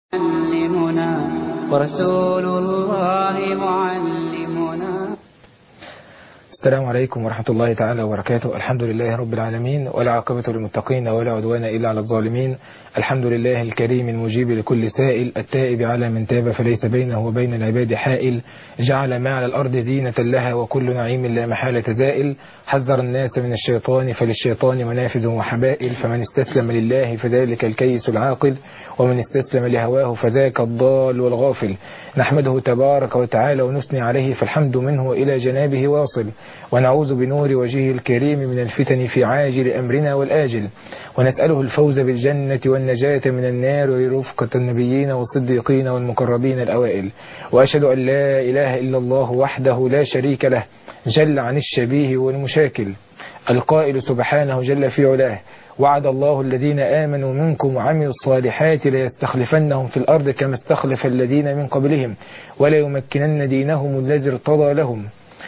معلمنا ورسول الله معلمنا السلام عليكم ورحمة الله تعالى وبركاته الحمد لله رب العالمين ولا عاقبة للمتقين ولا عدوان إلا على الظالمين الحمد لله الكريم المجيب لكل سائل التائب على من تاب فليس بينه وبين العباد حائل جعل ما على الأرض زينة لها وكل نعيم لا محالة زائل حذر الناس من الشيطان فللشيطان منافذ وحبائل فمن استسلم لله فذلك الكيس العاقل ومن استسلم لهواه فذاك الضال والغافل نحمده تبارك وتعالى ونثني عليه فالحمد منه إلى جنابه واصل ونعوذ بنور وجهه الكريم من الفتن في عاجل أمرنا والآجل ونسأله الفوز بالجنة والنجاة من النار ورفقة النبيين والصديقين والمقربين الأوائل وأشهد أن لا إله إلا الله وحده لا شريك له جل عن الشبيه والمشاكل القائل سبحانه جل في علاه وعد الله الذين آمنوا منكم وعملوا الصالحات ليستخلفنهم في الأرض كما استخلف الذين من قبلهم ولا يمكنن دينهم الذي ارتضى لهم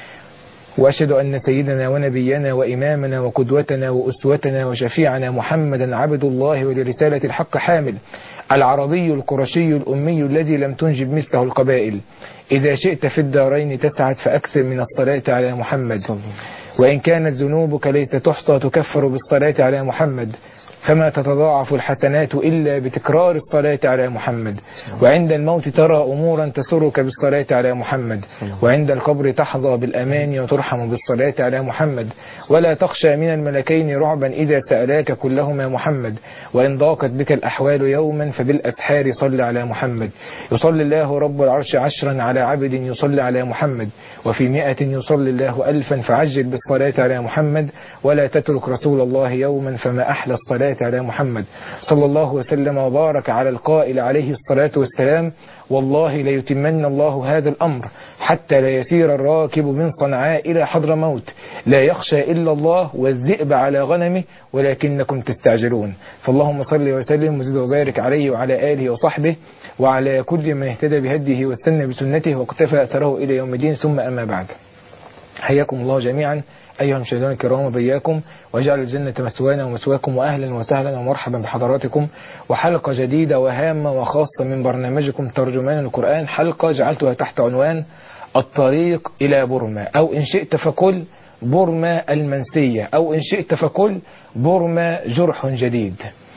وأشهد أن سيدنا ونبينا وإمامنا وقدوتنا وأسوتنا وشفيعنا محمدا عبد الله ولرسالة الحق حامل العربي القرشي الأمي الذي لم تنجب مثله القبائل إذا شئت في الدارين تسعد فأكثر من الصلاة على محمد وإن كانت ذنوبك ليس تحصى تكفر بالصلاة على محمد فما تتضاعف الحسنات إلا بتكرار الصلاة على محمد وعند الموت ترى أمورا تسرك بالصلاة على محمد وعند القبر تحظى بالأمان وترحم بالصلاة على محمد ولا تخشى من الملكين رعبا إذا سألاك كلهما محمد وإن ضاقت بك الأحوال يوما فبالأسحار صل على محمد يصلي الله رب العرش عشرا على عبد يصلي على محمد وفي مئة يصلي الله ألفا فعجل بالصلاة على محمد ولا تترك رسول الله يوما فما أحلى الصلاة على محمد صلى الله وسلم وبارك على القائل عليه الصلاة والسلام والله ليتمن الله هذا الأمر حتى لا يسير الراكب من صنعاء إلى حضر موت لا يخشى إلا الله والذئب على غنمه ولكنكم تستعجلون فاللهم صل وسلم وزد وبارك عليه وعلى آله وصحبه وعلى كل من اهتدى بهديه واستنى بسنته واقتفى أثره إلى يوم الدين ثم أما بعد حياكم الله جميعا أيها المشاهدون الكرام وبياكم واجعل الجنة مسوانا ومسواكم وأهلا وسهلا ومرحبا بحضراتكم وحلقة جديدة وهامة وخاصة من برنامجكم ترجمان القرآن حلقة جعلتها تحت عنوان الطريق إلى بورما أو إن شئت فكل بورما المنسية أو إن شئت فكل بورما جرح جديد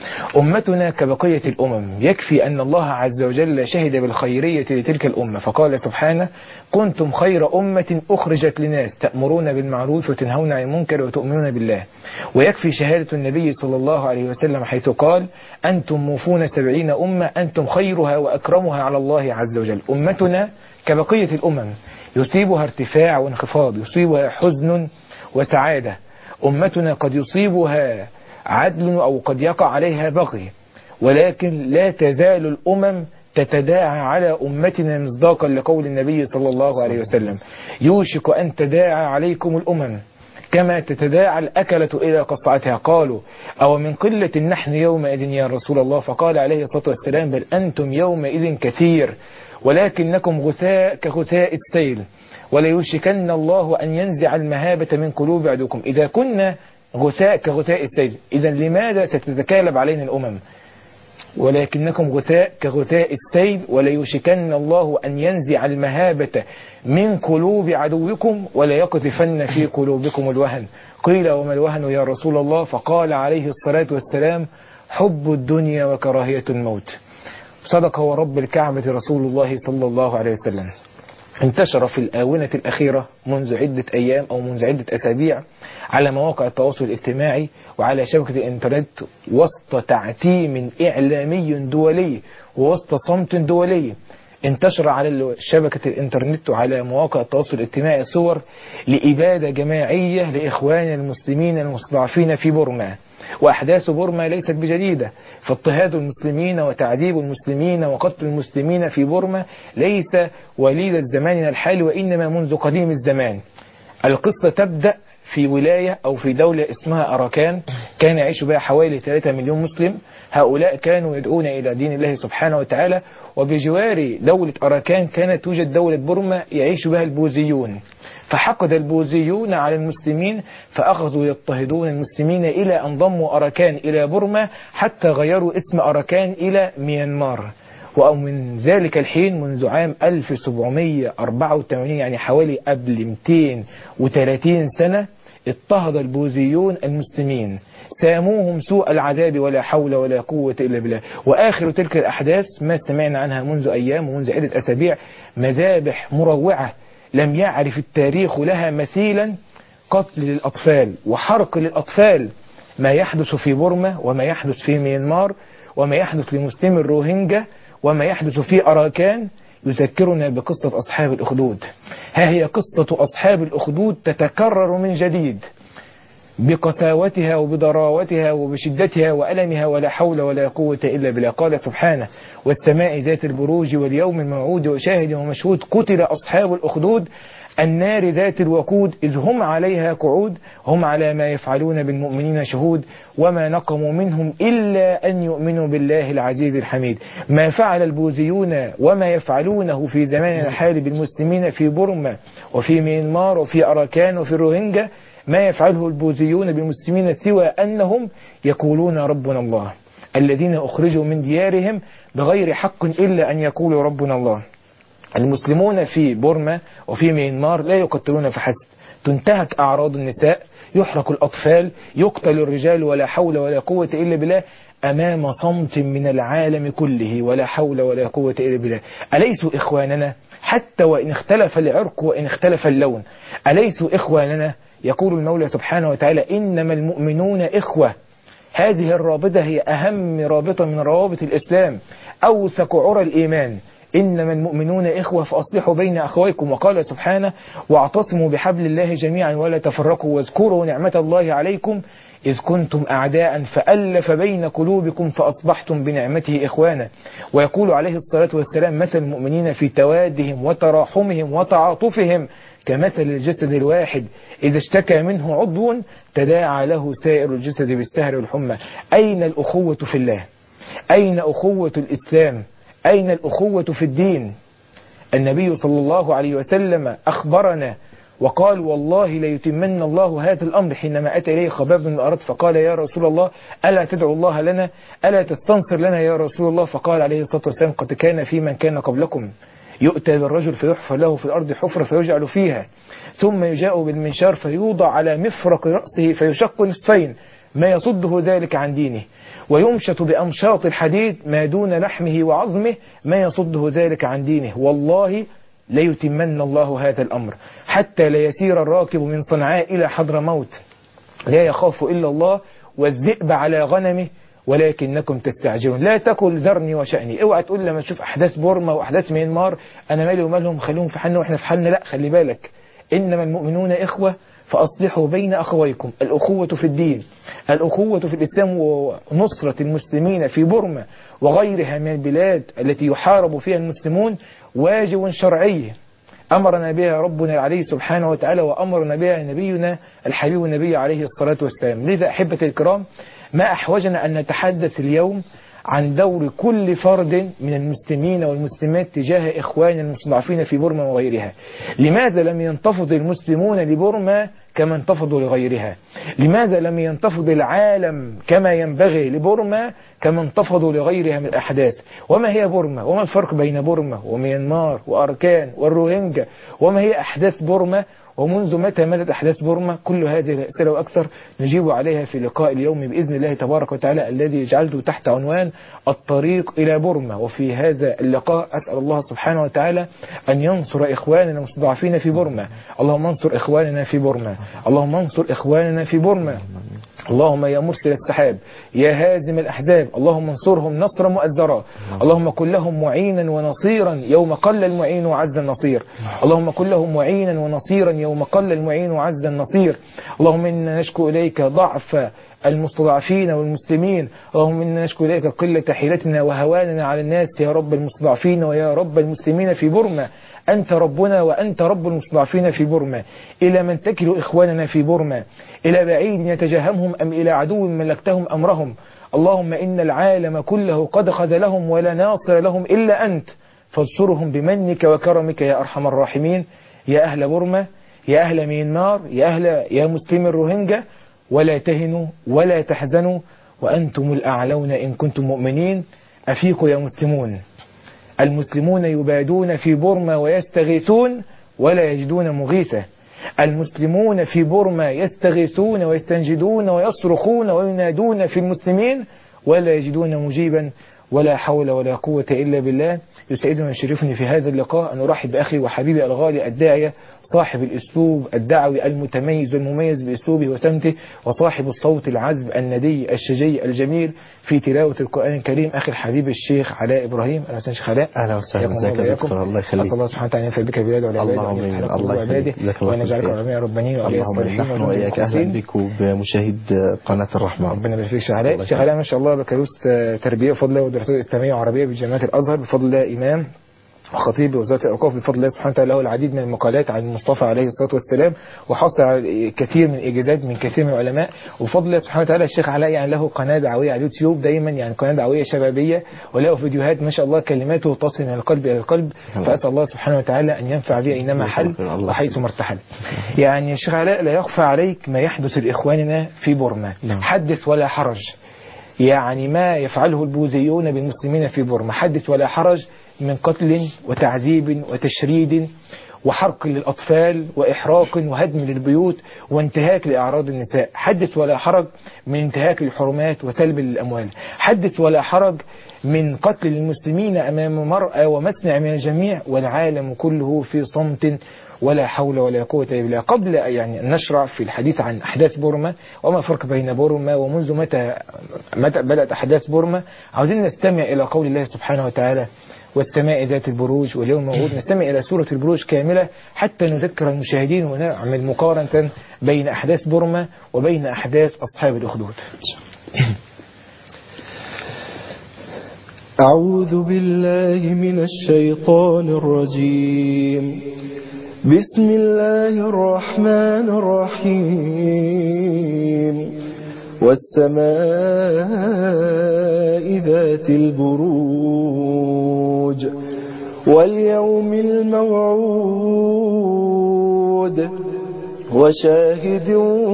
أمتنا كبقية الأمم يكفي أن الله عز وجل شهد بالخيرية لتلك الأمة فقال سبحانه كنتم خير أمة أخرجت لناس تأمرون بالمعروف وتنهون عن المنكر وتؤمنون بالله ويكفي شهادة النبي صلى الله عليه وسلم حيث قال أنتم موفون سبعين أمة أنتم خيرها وأكرمها على الله عز وجل أمتنا كبقية الأمم يصيبها ارتفاع وانخفاض يصيبها حزن وسعادة أمتنا قد يصيبها عدل أو قد يقع عليها بغي ولكن لا تزال الأمم تتداعى على أمتنا مصداقا لقول النبي صلى الله عليه وسلم يوشك أن تداعى عليكم الأمم كما تتداعى الأكلة إلى قصعتها قالوا أو من قلة نحن يومئذ يا رسول الله فقال عليه الصلاة والسلام بل أنتم يومئذ كثير ولكنكم غثاء كغثاء السيل وليوشكن الله أن ينزع المهابة من قلوب عدوكم إذا كنا غثاء كغثاء السيل إذا لماذا تتكالب علينا الأمم ولكنكم غثاء كغثاء السيل وليوشكن الله أن ينزع المهابة من قلوب عدوكم ولا يقذفن في قلوبكم الوهن قيل وما الوهن يا رسول الله فقال عليه الصلاة والسلام حب الدنيا وكراهية الموت صدق هو رب الكعبة رسول الله صلى الله عليه وسلم انتشر في الآونة الأخيرة منذ عدة أيام أو منذ عدة أسابيع على مواقع التواصل الاجتماعي وعلى شبكة الإنترنت وسط تعتيم إعلامي دولي ووسط صمت دولي انتشر على شبكة الإنترنت وعلى مواقع التواصل الاجتماعي صور لإبادة جماعية لإخوان المسلمين المستضعفين في بورما وأحداث بورما ليست بجديدة فاضطهاد المسلمين وتعذيب المسلمين وقتل المسلمين في بورما ليس وليد الزمان الحالي وإنما منذ قديم الزمان القصة تبدأ في ولاية أو في دولة اسمها أراكان كان يعيش بها حوالي 3 مليون مسلم هؤلاء كانوا يدعون إلى دين الله سبحانه وتعالى وبجوار دولة أراكان كانت توجد دولة بورما يعيش بها البوذيون فحقد البوذيون على المسلمين فأخذوا يضطهدون المسلمين إلى أن ضموا أراكان إلى بورما حتى غيروا اسم أراكان إلى ميانمار ومن ذلك الحين منذ عام 1784 يعني حوالي قبل 230 سنة اضطهد البوذيون المسلمين ساموهم سوء العذاب ولا حول ولا قوة إلا بالله وآخر تلك الأحداث ما سمعنا عنها منذ أيام ومنذ عدة أسابيع مذابح مروعة لم يعرف التاريخ لها مثيلا قتل للأطفال وحرق للأطفال ما يحدث في بورما وما يحدث في ميانمار وما يحدث لمسلمي الروهينجا وما يحدث في أراكان يذكرنا بقصة أصحاب الأخدود ها هي قصة أصحاب الأخدود تتكرر من جديد بقساوتها وبضراوتها وبشدتها وألمها ولا حول ولا قوة إلا بالله قال سبحانه والسماء ذات البروج واليوم الموعود وشاهد ومشهود قتل أصحاب الأخدود النار ذات الوقود إذ هم عليها قعود هم على ما يفعلون بالمؤمنين شهود وما نقموا منهم إلا أن يؤمنوا بالله العزيز الحميد ما فعل البوذيون وما يفعلونه في زمان الحال بالمسلمين في بورما وفي ميانمار وفي أراكان وفي الروهينجا ما يفعله البوذيون بالمسلمين سوى أنهم يقولون ربنا الله الذين أخرجوا من ديارهم بغير حق إلا أن يقولوا ربنا الله المسلمون في بورما وفي ميانمار لا يقتلون فحسب تنتهك أعراض النساء يحرق الأطفال يقتل الرجال ولا حول ولا قوة إلا بالله أمام صمت من العالم كله ولا حول ولا قوة إلا بالله أليسوا إخواننا حتى وإن اختلف العرق وإن اختلف اللون أليسوا إخواننا يقول المولى سبحانه وتعالى إنما المؤمنون إخوة هذه الرابطة هي أهم رابطة من روابط الإسلام أوثق عرى الإيمان إنما المؤمنون إخوة فأصلحوا بين أخويكم وقال سبحانه واعتصموا بحبل الله جميعا ولا تفرقوا واذكروا نعمة الله عليكم إذ كنتم أعداء فألف بين قلوبكم فأصبحتم بنعمته إخوانا ويقول عليه الصلاة والسلام مثل المؤمنين في توادهم وتراحمهم وتعاطفهم كمثل الجسد الواحد إذا اشتكى منه عضو تداعى له سائر الجسد بالسهر والحمى أين الأخوة في الله أين أخوة الإسلام أين الأخوة في الدين النبي صلى الله عليه وسلم أخبرنا وقال والله ليتمن الله هذا الأمر حينما أتى إليه خباب بن الأرض فقال يا رسول الله ألا تدعو الله لنا ألا تستنصر لنا يا رسول الله فقال عليه الصلاة والسلام قد كان في من كان قبلكم يؤتى بالرجل فيحفر له في الأرض حفرة فيجعل فيها ثم يجاء بالمنشار فيوضع على مفرق رأسه فيشق نصفين ما يصده ذلك عن دينه ويمشط بأمشاط الحديد ما دون لحمه وعظمه ما يصده ذلك عن دينه والله ليتمن الله هذا الأمر حتى لا يسير الراكب من صنعاء إلى حضر موت لا يخاف إلا الله والذئب على غنمه ولكنكم تستعجلون لا تقل ذرني وشأني اوعى تقول لما تشوف أحداث بورما وأحداث ميانمار أنا مالي ومالهم خليهم في حالنا وإحنا في حالنا لا خلي بالك إنما المؤمنون إخوة فأصلحوا بين أخويكم الأخوة في الدين الأخوة في الإسلام ونصرة المسلمين في بورما وغيرها من البلاد التي يحارب فيها المسلمون واجب شرعي أمرنا بها ربنا العلي سبحانه وتعالى وأمرنا بها نبينا الحبيب النبي عليه الصلاة والسلام لذا أحبة الكرام ما أحوجنا أن نتحدث اليوم عن دور كل فرد من المسلمين والمسلمات تجاه إخوان المستضعفين في بورما وغيرها لماذا لم ينتفض المسلمون لبورما كما انتفضوا لغيرها لماذا لم ينتفض العالم كما ينبغي لبورما كما انتفضوا لغيرها من الأحداث وما هي بورما وما الفرق بين بورما وميانمار وأركان والروهينجا وما هي أحداث بورما ومنذ متى مدت أحداث بورما كل هذه الأسئلة وأكثر نجيب عليها في لقاء اليوم بإذن الله تبارك وتعالى الذي جعلته تحت عنوان الطريق إلى بورما وفي هذا اللقاء أسأل الله سبحانه وتعالى أن ينصر إخواننا المستضعفين في بورما اللهم انصر إخواننا في بورما اللهم انصر إخواننا في بورما اللهم يا مرسل السحاب يا هازم الأحزاب اللهم انصرهم نصرا مؤزرا اللهم كن لهم معينا ونصيرا يوم قل المعين وعز النصير اللهم كن لهم معينا ونصيرا يوم قل المعين وعز النصير اللهم إنا نشكو إليك ضعف المستضعفين والمسلمين اللهم إنا نشكو إليك قلة حيلتنا وهواننا على الناس يا رب المستضعفين ويا رب المسلمين في بورما أنت ربنا وأنت رب المستضعفين في بورما إلى من تكل إخواننا في بورما إلى بعيد يتجاهمهم أم إلى عدو ملكتهم أمرهم اللهم إن العالم كله قد خذلهم ولا ناصر لهم إلا أنت فانصرهم بمنك وكرمك يا أرحم الراحمين يا أهل بورما يا أهل مينمار يا أهل يا مسلمي الروهينجا ولا تهنوا ولا تحزنوا وأنتم الأعلون إن كنتم مؤمنين أفيقوا يا مسلمون المسلمون يبادون في بورما ويستغيثون ولا يجدون مغيثة المسلمون في بورما يستغيثون ويستنجدون ويصرخون وينادون في المسلمين ولا يجدون مجيبا ولا حول ولا قوة إلا بالله يسعدني ويشرفني في هذا اللقاء أن أرحب بأخي وحبيبي الغالي الداعية صاحب الأسلوب الدعوي المتميز والمميز بأسلوبه وسمته وصاحب الصوت العذب الندي الشجي الجميل في تلاوة القرآن الكريم أخي الحبيب الشيخ علاء إبراهيم أهلا وسهلا شيخ علاء اهلا وسهلا حياكم ازيك الله يا وإياكم. دكتور الله أسأل يخليك الله سبحانه وتعالى أن ينفع بك بلاد والعباد اللهم وأن يفتح آمين. لكم الله قلوب يخليك. عباده جزاك الله وأن يجعلكم خير. علماء ربانيين وأولياء اللهم الصالحين نحن وجنود واياك اهلا المخلصين. بك وبمشاهد قناه الرحمه ربنا يبارك فيك شيخ علاء الله شيخ علاء ما شاء الله بكالوريوس آه، تربيه بفضل الله ودراسات اسلاميه وعربيه بجامعه الازهر بفضل الله امام وخطيب بوزاره الاوقاف بفضل الله سبحانه وتعالى له العديد من المقالات عن المصطفى عليه الصلاه والسلام وحصل على كثير من الاجازات من كثير من العلماء وبفضل الله سبحانه وتعالى الشيخ علاء يعني له قناه دعويه على اليوتيوب دايما يعني قناه دعويه شبابيه وله فيديوهات ما شاء الله كلماته تصل من القلب الى القلب فاسال الله سبحانه وتعالى ان ينفع بها اينما حل الله وحيث ما ارتحل يعني يا شيخ علاء لا يخفى عليك ما يحدث لاخواننا في بورما نعم. حدث ولا حرج يعني ما يفعله البوذيون بالمسلمين في بورما حدث ولا حرج من قتل وتعذيب وتشريد وحرق للأطفال وإحراق وهدم للبيوت وانتهاك لأعراض النساء حدث ولا حرج من انتهاك للحرمات وسلب للأموال حدث ولا حرج من قتل المسلمين أمام مرأة ومسمع من الجميع والعالم كله في صمت ولا حول ولا قوة إلا بالله قبل يعني أن نشرع في الحديث عن أحداث بورما وما الفرق بين بورما ومنذ متى متى بدأت أحداث بورما عاوزين نستمع إلى قول الله سبحانه وتعالى والسماء ذات البروج واليوم الموعود نستمع إلى سورة البروج كاملة حتى نذكر المشاهدين ونعمل مقارنة بين أحداث بورما وبين أحداث أصحاب الأخدود أعوذ بالله من الشيطان الرجيم بسم الله الرحمن الرحيم والسماء ذات البروج واليوم الموعود وشاهد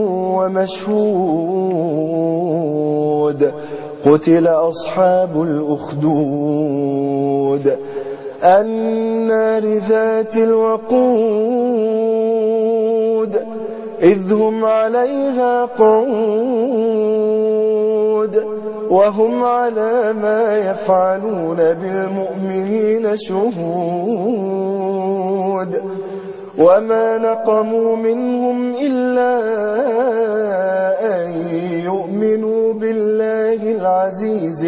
ومشهود قتل أصحاب الأخدود النار ذات الوقود إذ هم عليها قعود وهم على ما يفعلون بالمؤمنين شهود وما نقموا منهم إلا أن يؤمنوا بالله العزيز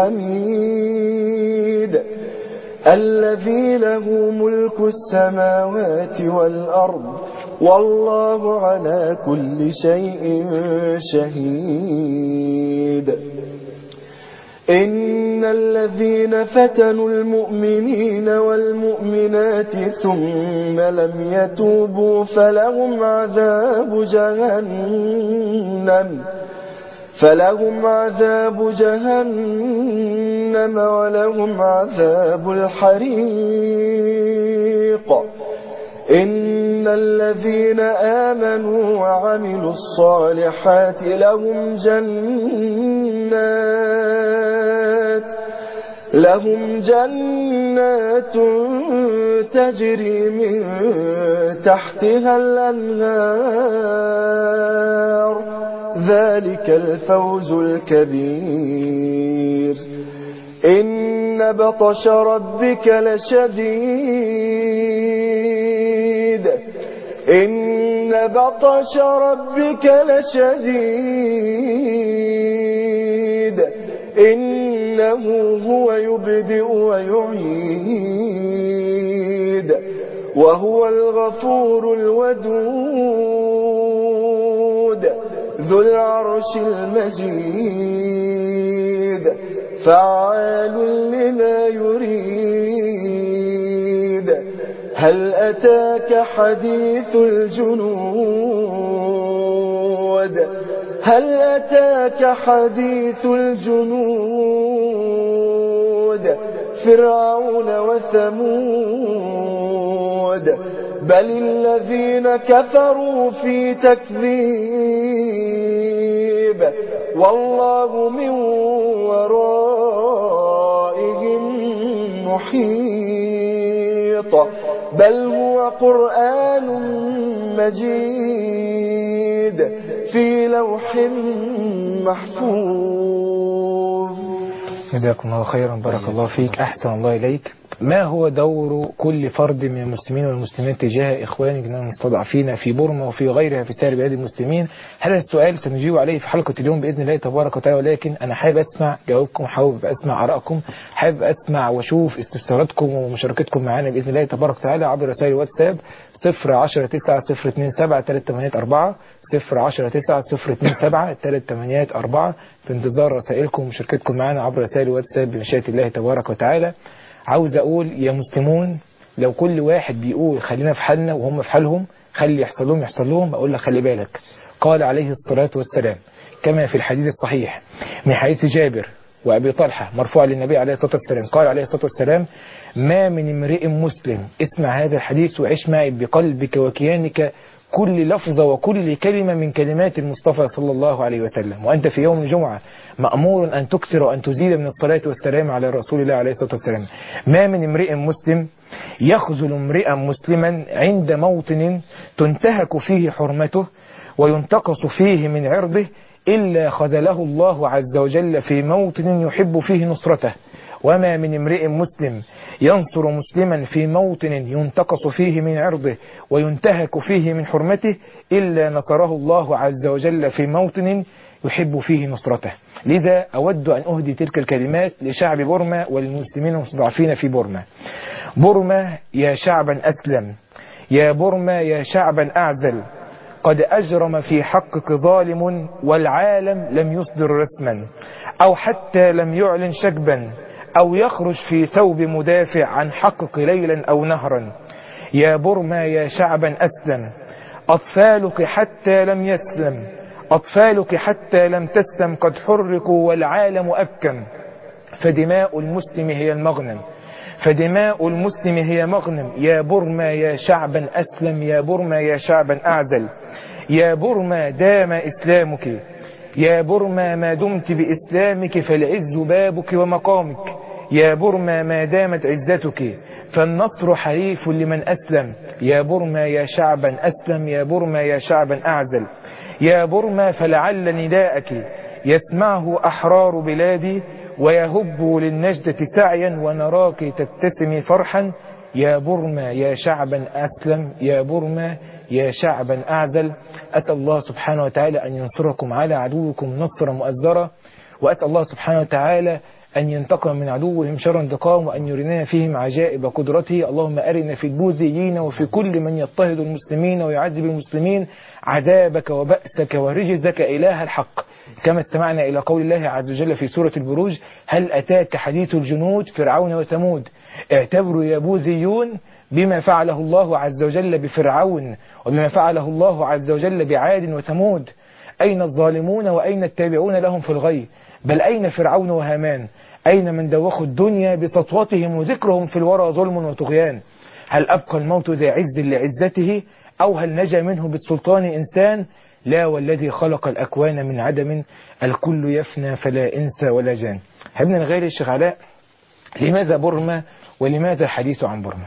الحميد الذي له ملك السماوات والأرض والله على كل شيء شهيد إن الذين فتنوا المؤمنين والمؤمنات ثم لم يتوبوا فلهم عذاب جهنم فلهم عذاب جهنم ولهم عذاب الحريق إن الذين آمنوا وعملوا الصالحات لهم جنات لهم جنات تجري من تحتها الأنهار ذلك الفوز الكبير إن بطش ربك لشديد إن بطش ربك لشديد إنه هو يبدئ ويعيد وهو الغفور الودود ذو العرش المجيد فعال لما يريد هل أتاك حديث الجنود هل أتاك حديث الجنود فرعون وثمود بل الذين كفروا في تكذيب والله من ورائهم محيط بل هو قرآن مجيد في لوح محفوظ جزاكم الله خيرا بارك الله فيك أحسن الله إليك ما هو دور كل فرد من المسلمين والمسلمات تجاه إخواننا المستضعفين في بورما وفي غيرها في سائر بلاد المسلمين هذا السؤال سنجيب عليه في حلقة اليوم بإذن الله تبارك وتعالى ولكن أنا حابب أسمع جوابكم حابب أسمع آرائكم حابب أسمع وأشوف استفساراتكم ومشاركتكم معنا بإذن الله تبارك وتعالى عبر رسائل الواتساب 010 9 027 384 010 9 027 384 في انتظار رسائلكم ومشاركتكم معنا عبر رسائل الواتساب بمشيئة الله تبارك وتعالى عاوز أقول يا مسلمون لو كل واحد بيقول خلينا في حالنا وهم في حالهم خلي يحصل لهم يحصل لهم أقول لك خلي بالك قال عليه الصلاة والسلام كما في الحديث الصحيح من حديث جابر وأبي طلحة مرفوع للنبي عليه الصلاة والسلام قال عليه الصلاة والسلام ما من امرئ مسلم اسمع هذا الحديث وعيش معي بقلبك وكيانك كل لفظة وكل كلمة من كلمات المصطفى صلى الله عليه وسلم وأنت في يوم الجمعة مأمور أن تكثر وأن تزيد من الصلاة والسلام على رسول الله عليه الصلاة والسلام ما من امرئ مسلم يخذل امرئا مسلما عند موطن تنتهك فيه حرمته وينتقص فيه من عرضه إلا خذله الله عز وجل في موطن يحب فيه نصرته وما من امرئ مسلم ينصر مسلما في موطن ينتقص فيه من عرضه وينتهك فيه من حرمته إلا نصره الله عز وجل في موطن يحب فيه نصرته لذا أود أن أهدي تلك الكلمات لشعب بورما وللمسلمين المستضعفين في بورما بورما يا شعبا أسلم يا بورما يا شعبا أعزل قد أجرم في حقك ظالم والعالم لم يصدر رسما أو حتى لم يعلن شكبا أو يخرج في ثوب مدافع عن حقك ليلا أو نهرا يا برما يا شعبا أسلم أطفالك حتى لم يسلم أطفالك حتى لم تسلم قد حركوا والعالم أبكم فدماء المسلم هي المغنم فدماء المسلم هي مغنم يا برما يا شعبا أسلم يا برما يا شعبا أعزل يا برما دام إسلامك يا برما ما دمت بإسلامك فالعز بابك ومقامك يا برما ما دامت عزتك فالنصر حليف لمن أسلم يا برما يا شعبا أسلم يا برما يا شعبا أعزل يا برما فلعل نداءك يسمعه أحرار بلادي ويهب للنجدة سعيا ونراك تبتسمي فرحا يا برما يا شعبا أسلم يا برما يا شعبا أعزل أتى الله سبحانه وتعالى أن ينصركم على عدوكم نصرا مؤزرا وأتى الله سبحانه وتعالى أن ينتقم من عدوهم شر انتقام وأن يرينا فيهم عجائب قدرته اللهم أرنا في البوذيين وفي كل من يضطهد المسلمين ويعذب المسلمين عذابك وبأسك ورجزك إله الحق كما استمعنا إلى قول الله عز وجل في سورة البروج هل أتاك حديث الجنود فرعون وثمود اعتبروا يا بوذيون بما فعله الله عز وجل بفرعون وبما فعله الله عز وجل بعاد وثمود أين الظالمون وأين التابعون لهم في الغي بل أين فرعون وهامان أين من دوخوا الدنيا بسطوتهم وذكرهم في الورى ظلم وطغيان هل أبقى الموت ذا عز لعزته أو هل نجا منه بالسلطان إنسان لا والذي خلق الأكوان من عدم الكل يفنى فلا إنسى ولا جان حبنا الغالي الشيخ علاء لماذا برما ولماذا الحديث عن برما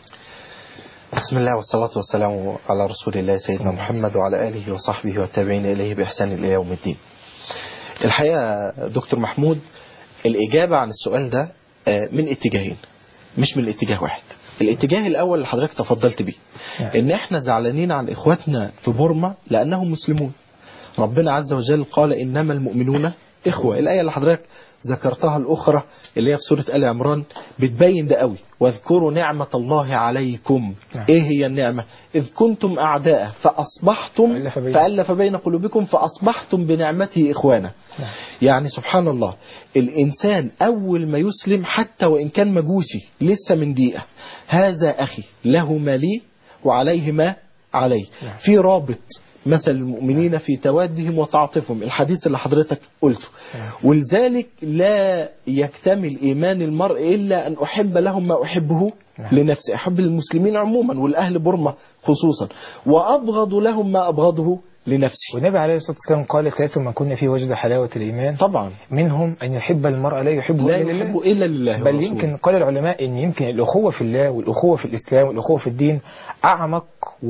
بسم الله والصلاة والسلام على رسول الله سيدنا محمد وعلى آله وصحبه والتابعين إليه بإحسان إلى يوم الدين الحقيقة دكتور محمود الإجابة عن السؤال ده من اتجاهين مش من الاتجاه واحد الاتجاه الأول اللي حضرتك تفضلت بيه إن إحنا زعلانين عن إخواتنا في بورما لأنهم مسلمون ربنا عز وجل قال إنما المؤمنون إخوة الآية اللي حضرتك ذكرتها الأخرى اللي هي في سورة آل عمران بتبين ده قوي واذكروا نعمة الله عليكم نعم. إيه هي النعمة إذ كنتم أعداء فأصبحتم فألف بين- فألف بين قلوبكم فأصبحتم بنعمته إخوانا نعم. يعني سبحان الله الإنسان أول ما يسلم حتى وإن كان مجوسي لسه من دقيقة هذا أخي له ما لي وعليه ما عليه نعم. في رابط مثل المؤمنين في توادهم وتعاطفهم الحديث اللي حضرتك قلته نعم. ولذلك لا يكتمل إيمان المرء إلا أن أحب لهم ما أحبه نعم. لنفسي أحب المسلمين عموما والأهل برمة خصوصا وأبغض لهم ما أبغضه لنفسي والنبي عليه الصلاة والسلام قال ثلاث من كنا فيه وجد حلاوة الإيمان طبعا منهم أن يحب المرء لا يحبه لا إلا يحب لله إلا لله بل ورسوله. يمكن قال العلماء ان يمكن الاخوه في الله والاخوه في الاسلام والاخوه في الدين اعمق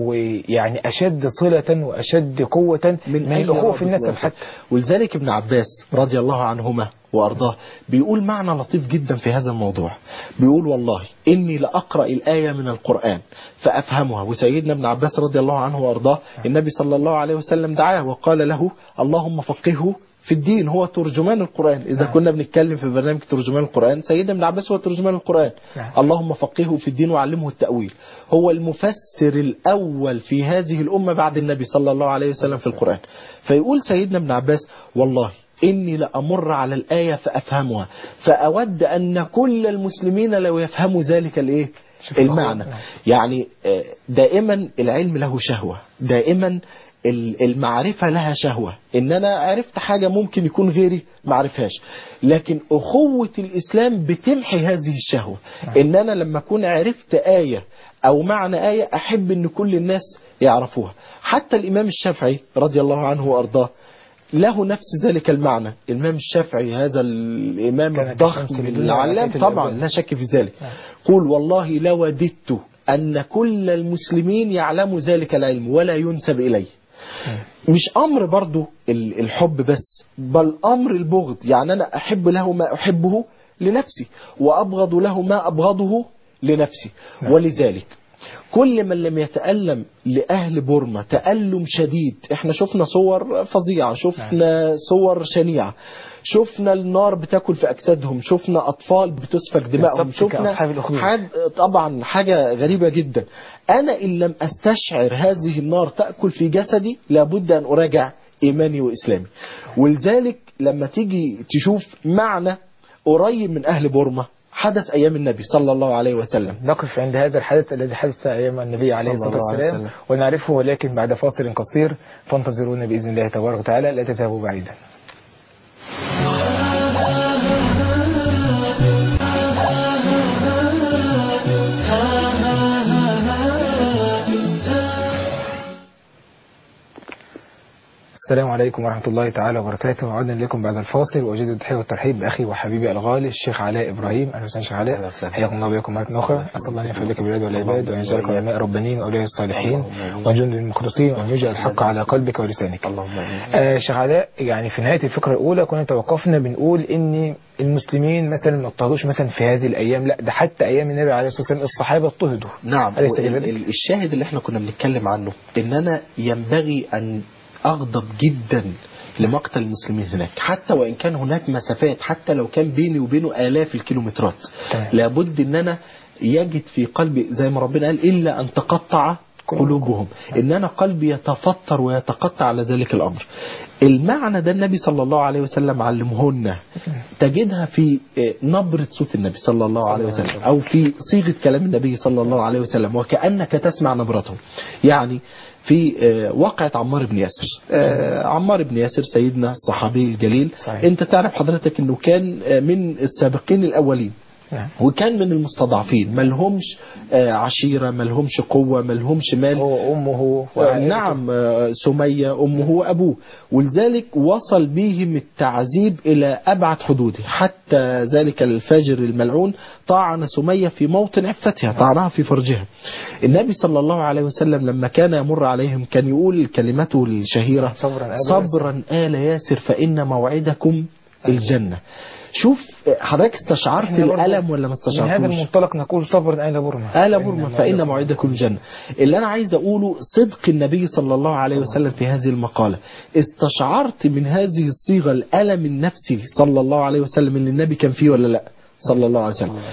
ويعني اشد صله واشد قوه من, أي الاخوه في رابط النسب واثق. حتى ولذلك ابن عباس رضي الله عنهما وأرضاه بيقول معنى لطيف جدا في هذا الموضوع بيقول والله إني لأقرأ الآية من القرآن فأفهمها وسيدنا ابن عباس رضي الله عنه وأرضاه النبي صلى الله عليه وسلم دعاه وقال له اللهم فقهه في الدين هو ترجمان القرآن إذا كنا بنتكلم في برنامج ترجمان القرآن سيدنا ابن عباس هو ترجمان القرآن نعم. اللهم فقهه في الدين وعلمه التأويل هو المفسر الأول في هذه الأمة بعد النبي صلى الله عليه وسلم في القرآن فيقول سيدنا ابن عباس والله إني لأمر على الآية فأفهمها فأود أن كل المسلمين لو يفهموا ذلك الإيه شوف المعنى الأخوة. يعني آه، دائما العلم له شهوة دائما ال- المعرفة لها شهوة ان انا عرفت حاجة ممكن يكون غيري ما عرفهاش لكن اخوة الاسلام بتمحي هذه الشهوة ان انا لما اكون عرفت آية او معنى آية احب ان كل الناس يعرفوها حتى الامام الشافعي رضي الله عنه وارضاه له نفس ذلك المعنى الإمام الشافعي هذا الإمام كانت الضخم الشمس بدون على العلام خيط طبعا الأبواب. لا شك في ذلك قول والله لوددت أن كل المسلمين يعلموا ذلك العلم ولا ينسب إليه مش أمر برضو ال- الحب بس بل أمر البغض يعني أنا أحب له ما أحبه لنفسي وأبغض له ما أبغضه لنفسي ولذلك كل من لم يتألم لأهل بورما تألم شديد احنا شفنا صور فظيعة شفنا صور شنيعة شفنا النار بتاكل في أجسادهم شفنا أطفال بتسفك دمائهم بالضبط شفنا كأصحاب الأخدود. حاج طبعا حاجة غريبة جدا أنا إن لم أستشعر هذه النار تأكل في جسدي لابد أن أراجع إيماني وإسلامي ولذلك لما تيجي تشوف معنى قريب من أهل بورما حدث أيام النبي صلى الله عليه وسلم نقف عند هذا الحدث الذي حدث أيام النبي عليه صلى الصلاة الله عليه والسلام وسلم. ونعرفه ولكن بعد فاصل قصير فانتظرونا بإذن الله تبارك وتعالى لا تذهبوا بعيدا السلام عليكم ورحمة الله تعالى وبركاته عدنا لكم بعد الفاصل وأجد التحية والترحيب بأخي وحبيبي الغالي الشيخ علاء إبراهيم أهلا وسهلا شيخ أهلا علاء وسهلا. حياكم الله وبياكم مرة أخرى أسأل الله أن ينفع بك بالعباد والعباد وأن يجعلك علماء ربانيين وأولياء الصالحين وأن جند المخلصين وأن يجعل الحق على قلبك ولسانك اللهم آمين. آه شيخ علاء يعني في نهاية الفقرة الأولى كنا توقفنا بنقول إن المسلمين مثلا ما اضطهدوش مثلا في هذه الأيام لا ده حتى أيام النبي عليه الصلاة والسلام الصحابة اضطهدوا نعم هل وال- يستجيب ال- الشاهد اللي احنا كنا بنتكلم عنه ان انا ينبغي ان اغضب جدا لمقتل المسلمين هناك حتى وان كان هناك مسافات حتى لو كان بيني وبينه الاف الكيلومترات تمام. لابد ان انا يجد في قلبي زي ما ربنا قال الا ان تقطع قلوبهم ان انا قلبي يتفطر ويتقطع على ذلك الامر المعنى ده النبي صلى الله عليه وسلم علمهن تجدها في آه، نبرة صوت النبي صلى الله عليه وسلم أو في صيغة كلام النبي صلى الله عليه وسلم وكأنك تسمع نبرته يعني في آه، واقعة عمار بن ياسر آه، عمار بن ياسر سيدنا الصحابي الجليل صحيح. انت تعرف حضرتك انه كان آه، من السابقين الاولين نعم. وكان من المستضعفين ما لهمش آه، عشيرة ما لهمش قوة ما لهمش مال هو أمه آه، وعائلته. نعم آه، سمية أمه وأبوه ولذلك وصل بهم التعذيب إلى أبعد حدوده حتى ذلك الفاجر الملعون طعن سمية في موطن عفتها طعنها في فرجها النبي صلى الله عليه وسلم لما كان يمر عليهم كان يقول كلمته الشهيرة صبرا آل صبرا آل ياسر فإن موعدكم الجنة شوف آه، حضرتك استشعرت إحنا برضو الألم ولا ما من هذا استشعرتوش المنطلق نقول صبر آل برمة آل برمة فإن موعدكم الجنة اللي أنا عايز أقوله صدق النبي صلى الله عليه وسلم في هذه المقالة استشعرت من هذه الصيغة الألم النفسي صلى الله عليه وسلم اللي النبي كان فيه ولا لا صلى الله عليه وسلم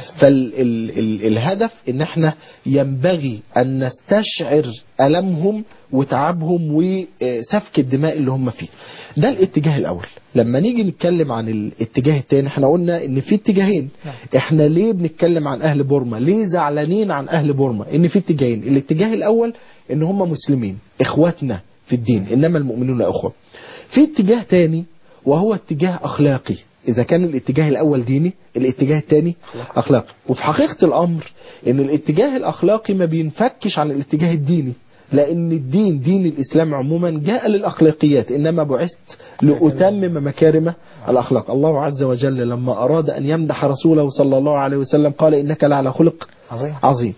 فالهدف ان احنا ينبغي ان نستشعر ألمهم وتعبهم وسفك الدماء اللي هم فيه ده الاتجاه الاول لما نيجي نتكلم عن الاتجاه الثاني احنا قلنا ان في اتجاهين احنا ليه بنتكلم عن اهل بورما ليه زعلانين عن اهل بورما ان في اتجاهين الاتجاه الاول ان هم مسلمين اخواتنا في الدين انما المؤمنون اخوه في اتجاه تاني وهو اتجاه اخلاقي اذا كان الاتجاه الاول ديني الاتجاه الثاني اخلاقي وفي حقيقه الامر ان الاتجاه الاخلاقي ما بينفكش عن الاتجاه الديني لأن الدين دين الإسلام عموما جاء للأخلاقيات إنما بعثت لأتمم مكارم الأخلاق الله عز وجل لما أراد أن يمدح رسوله صلى الله عليه وسلم قال إنك لعلى خلق عظيم عظيم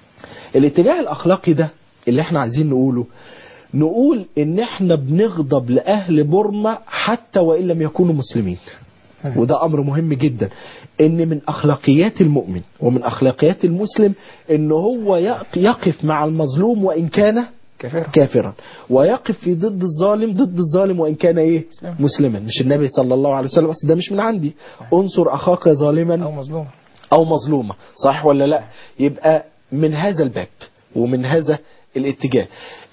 الاتجاه الأخلاقي ده اللي احنا عايزين نقوله نقول ان احنا بنغضب لأهل بورما حتى وإن لم يكونوا مسلمين وده أمر مهم جدا ان من أخلاقيات المؤمن ومن أخلاقيات المسلم ان هو يق- يقف مع المظلوم وإن كان كافر كافرا ويقف في ضد الظالم ضد الظالم وإن كان إيه مسلما مش النبي صلى الله عليه وسلم بس ده مش من عندي انصر أخاك ظالما أو مظلوم أو مظلومة صح ولا لا يبقى من هذا الباب ومن هذا الاتجاه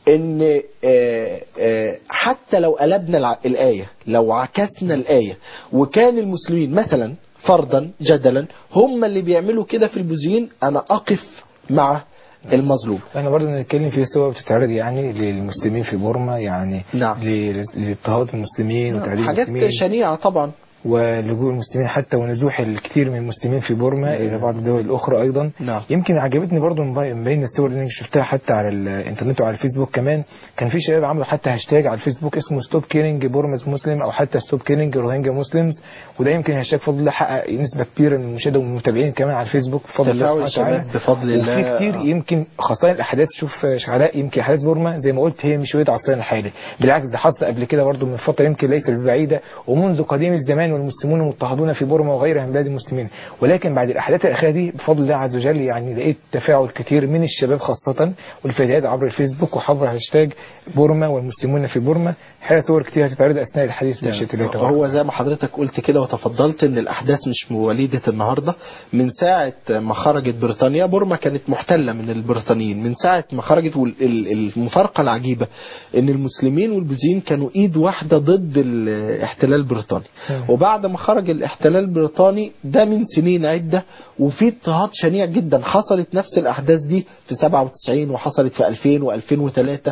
ان آه، آه، حتى لو قلبنا الع- الآية لو عكسنا الآية وكان المسلمين مثلا فرضا جدلا هم اللي بيعملوا كده في البوذيين أنا أقف مع المظلوم احنا برضه بنتكلم في سوى بتتعرض يعني للمسلمين في بورما يعني نعم. ل- لاضطهاد المسلمين وتعذيب حاجات المسلمين شنيعة طبعا ولجوء المسلمين حتى ونزوح الكثير من المسلمين في بورما الى بعض الدول الاخرى ايضا نعم. يمكن عجبتني برضو من من بين الصور اللي أنا شفتها حتى على الانترنت وعلى الفيسبوك كمان كان في شباب عملوا حتى هاشتاج على الفيسبوك اسمه ستوب كيلينج بورمز مسلم او حتى ستوب كيلينج روهينجا مسلمز وده يمكن هاشتاج بفضل الله حقق نسبه كبيره من المشاهده والمتابعين كمان على الفيسبوك بفضل الله تفاعل سبحانه الشباب وتعالى. بفضل الله. وفي كتير يمكن خاصه الاحداث شوف شعلاء يمكن احداث بورما زي ما قلت هي مش وليد عصرنا الحالي بالعكس ده حصل قبل كده برضو من فتره يمكن ليست بعيده ومنذ قديم الزمان والمسلمون مضطهدون في بورما وغيرها من بلاد المسلمين ولكن بعد الاحداث الاخيره دي بفضل الله عز وجل يعني لقيت تفاعل كتير من الشباب خاصه والفيديوهات عبر الفيسبوك وعبر هاشتاج بورما والمسلمون في بورما حقيقه صور كتير هتتعرض اثناء الحديث بالشتاء اللي تبعه. هو زي ما حضرتك قلت كده وتفضلت ان الاحداث مش وليده النهارده من ساعه ما خرجت بريطانيا بورما كانت محتله من البريطانيين من ساعه ما خرجت وال- ال- المفارقه العجيبه ان المسلمين والبوذيين كانوا ايد واحده ضد الاحتلال البريطاني وبعد ما خرج الاحتلال البريطاني ده من سنين عده وفي اضطهاد شنيع جدا حصلت نفس الاحداث دي في 97 وحصلت في 2000 و2003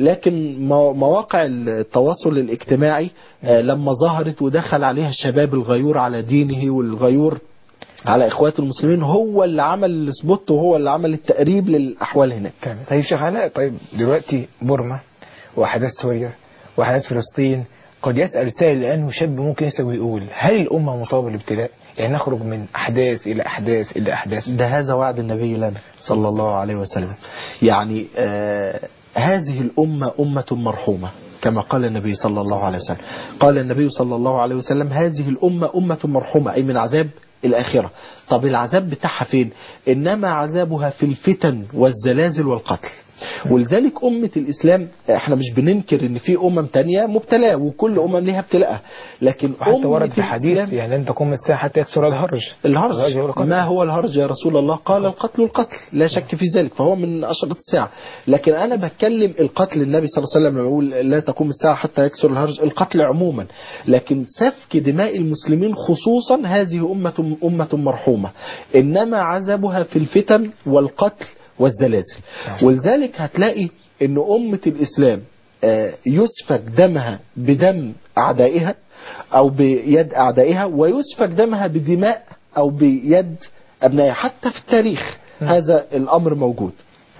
لكن مو- مواقع التواصل الاجتماعي آه، لما ظهرت ودخل عليها الشباب الغيور على دينه والغيور على اخوات المسلمين هو اللي عمل السبوت وهو اللي عمل التقريب للاحوال هناك تمام طيب شيخ علاء طيب دلوقتي بورما واحداث سوريا واحداث فلسطين قد يسأل السائل الآن وشاب ممكن يسأل ويقول هل الأمة مصابة بالابتلاء؟ يعني نخرج من أحداث إلى أحداث إلى أحداث ده هذا وعد النبي لنا صلى الله عليه وسلم يعني آه هذه الأمة أمة مرحومة كما قال النبي صلى الله عليه وسلم قال النبي صلى الله عليه وسلم هذه الأمة أمة مرحومة أي من عذاب الآخرة طب العذاب بتاعها فين إنما عذابها في الفتن والزلازل والقتل ولذلك أمة الإسلام احنا مش بننكر ان في أمم تانية مبتلاة وكل أمم ليها ابتلاء لكن وحتى أمة ورد في حديث الإسلام- يعني لن تقوم الساعة حتى يكسر الهرج الهرج هو القتل. ما هو الهرج يا رسول الله قال القتل القتل لا شك في ذلك فهو من أشرة الساعة لكن أنا بتكلم القتل النبي صلى الله عليه وسلم لما يقول لا تقوم الساعة حتى يكسر الهرج القتل عموما لكن سفك دماء المسلمين خصوصا هذه أمة أمة مرحومة إنما عذابها في الفتن والقتل والزلازل ولذلك هتلاقي ان أمة الإسلام آه، يسفك دمها بدم أعدائها أو بيد أعدائها ويسفك دمها بدماء أو بيد أبنائها حتى في التاريخ هذا الأمر موجود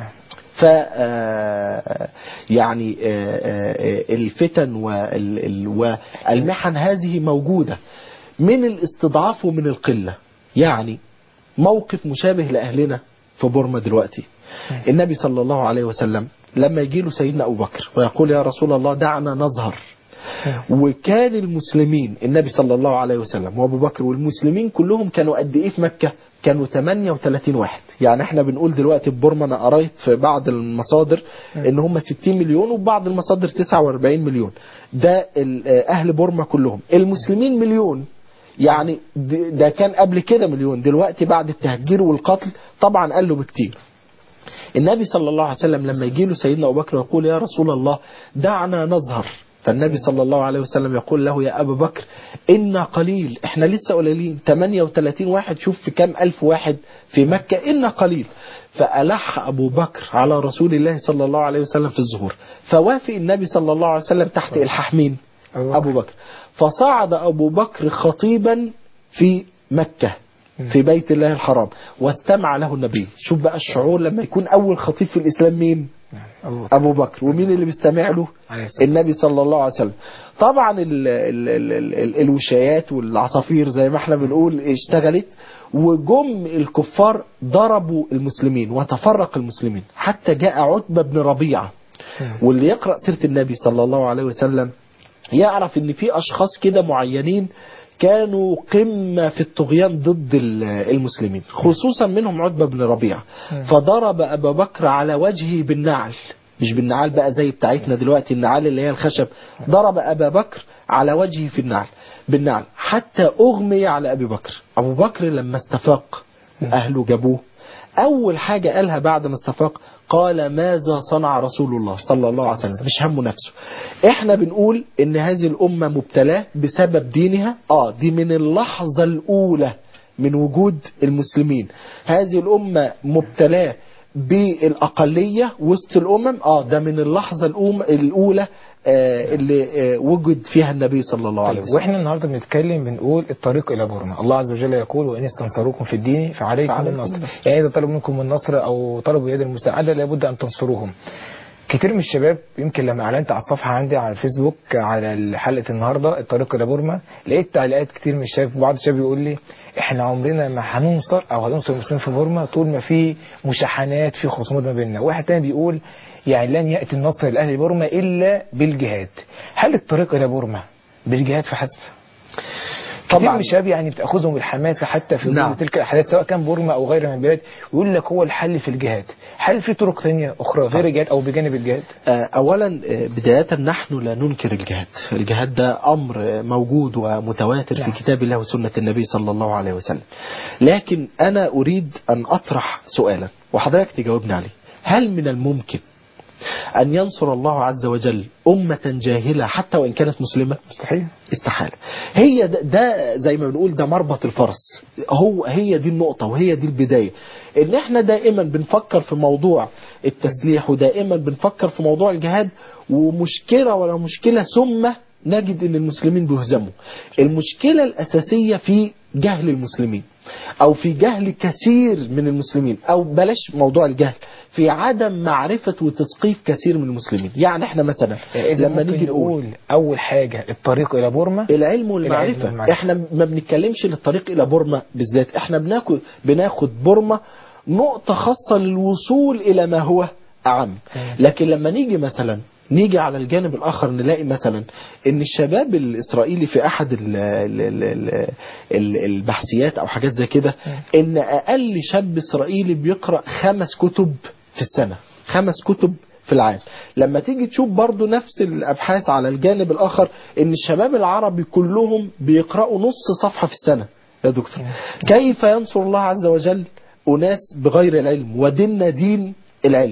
ف آه، يعني آه، آه، الفتن وال- ال- والمحن هذه موجودة من الاستضعاف ومن القلة يعني موقف مشابه لأهلنا في بورما دلوقتي النبي صلى الله عليه وسلم لما يجي له سيدنا أبو بكر ويقول يا رسول الله دعنا نظهر وكان المسلمين النبي صلى الله عليه وسلم وابو بكر والمسلمين كلهم كانوا قد ايه في مكه كانوا 38 واحد يعني احنا بنقول دلوقتي في بورما انا قريت في بعض المصادر ان هم 60 مليون وفي بعض المصادر 49 مليون ده ال- اهل بورما كلهم المسلمين مليون يعني د- ده كان قبل كده مليون دلوقتي بعد التهجير والقتل طبعا قال له بكتير النبي صلى الله عليه وسلم لما يجي له سيدنا أبو بكر يقول يا رسول الله دعنا نظهر فالنبي صلى الله عليه وسلم يقول له يا أبا بكر إنا قليل إحنا لسه قليلين 38 واحد شوف في كام ألف واحد في مكة إنا قليل فألح أبو بكر على رسول الله صلى الله عليه وسلم في الظهور فوافق النبي صلى الله عليه وسلم تحت إلحاح مين أبو بكر. أبو بكر فصعد أبو بكر خطيبا في مكة في بيت الله الحرام واستمع له النبي شوف بقى الشعور لما يكون أول خطيب في الإسلام مين الله أبو بكر ومين اللي بيستمع له عليه الصلاة النبي صلى الله عليه وسلم طبعا ال ال ال ال ال الوشايات والعصافير زي ما احنا بنقول اشتغلت وجم الكفار ضربوا المسلمين وتفرق المسلمين حتى جاء عتبة بن ربيعة واللي يقرأ سيرة النبي صلى الله عليه وسلم يعرف ان في اشخاص كده معينين كانوا قمة في الطغيان ضد ال- المسلمين خصوصا منهم عتبة بن ربيعة فضرب أبا بكر على وجهه بالنعل مش بالنعال بقى زي بتاعتنا دلوقتي النعال اللي هي الخشب ضرب أبا بكر على وجهه في النعل بالنعل حتى أغمي على أبي بكر أبو بكر لما استفاق أهله جابوه أول حاجة قالها بعد ما استفاق قال ماذا صنع رسول الله صلى الله عليه وسلم مش همه نفسه احنا بنقول ان هذه الأمة مبتلاة بسبب دينها اه دي من اللحظة الأولى من وجود المسلمين هذه الأمة مبتلاة بالأقلية وسط الأمم اه ده من اللحظة الأم الأولى آه اللي آه وجد فيها النبي صلى الله عليه طيب وسلم واحنا النهارده بنتكلم بنقول الطريق الى بورما الله عز وجل يقول وان استنصروكم في الدين فعليكم فعليكم النصر النصر. يعني اذا طلبوا منكم النصر او طلبوا يد المساعده لابد ان تنصروهم كتير من الشباب يمكن لما اعلنت على الصفحه عندي على الفيسبوك على حلقه النهارده الطريق الى بورما لقيت تعليقات كتير من الشباب بعض الشباب يقول لي احنا عمرنا ما هننصر او هننصر المسلمين في بورما طول ما في مشاحنات في خصومات ما بيننا واحد تاني بيقول يعني لن ياتي النصر لاهل بورما الا بالجهاد هل الطريق الى بورما بالجهاد فحسب كتير طبعاً. من الشباب يعني بتاخذهم الحماسه حتى في نعم. نعم. تلك الاحداث سواء كان بورما او غيرها من البلاد ويقول لك هو الحل في الجهاد هل في طرق ثانيه اخرى غير الجهاد او بجانب الجهاد آه، اولا آه، بداية نحن لا ننكر الجهاد الجهاد ده امر آه، موجود ومتواتر في نعم. كتاب الله وسنة النبي صلى الله عليه وسلم لكن انا اريد ان اطرح سؤالا وحضرتك تجاوبني عليه هل من الممكن ان ينصر الله عز وجل امة جاهلة حتى وان كانت مسلمة مستحيل استحالة هي ده, ده زي ما بنقول ده مربط الفرس هو هي دي النقطة وهي دي البداية ان احنا دائما بنفكر في موضوع التسليح ودائما بنفكر في موضوع الجهاد ومشكلة ولا مشكلة ثم نجد ان المسلمين بيهزموا المشكلة الاساسية في جهل المسلمين او في جهل كثير من المسلمين او بلاش موضوع الجهل في عدم معرفة وتثقيف كثير من المسلمين يعني احنا مثلا إذا لما ممكن نيجي نقول نقول اول حاجه الطريق الى بورما العلم والمعرفة العلم والمعرفة. احنا ما بنتكلمش للطريق الى بورما بالذات احنا بناخد بناخد بورما نقطة خاصة للوصول الى ما هو اعم لكن لما نيجي مثلا نيجي على الجانب الاخر نلاقي مثلا ان الشباب الاسرائيلي في احد ال ال ال ال ال البحثيات او حاجات زي كده ان اقل شاب اسرائيلي بيقرأ خمس كتب في السنة خمس كتب في العام لما تيجي تشوف برضو نفس الابحاث على الجانب الاخر ان الشباب العربي كلهم بيقرأوا نص صفحة في السنة يا دكتور كيف ينصر الله عز وجل اناس بغير العلم وديننا دين العلم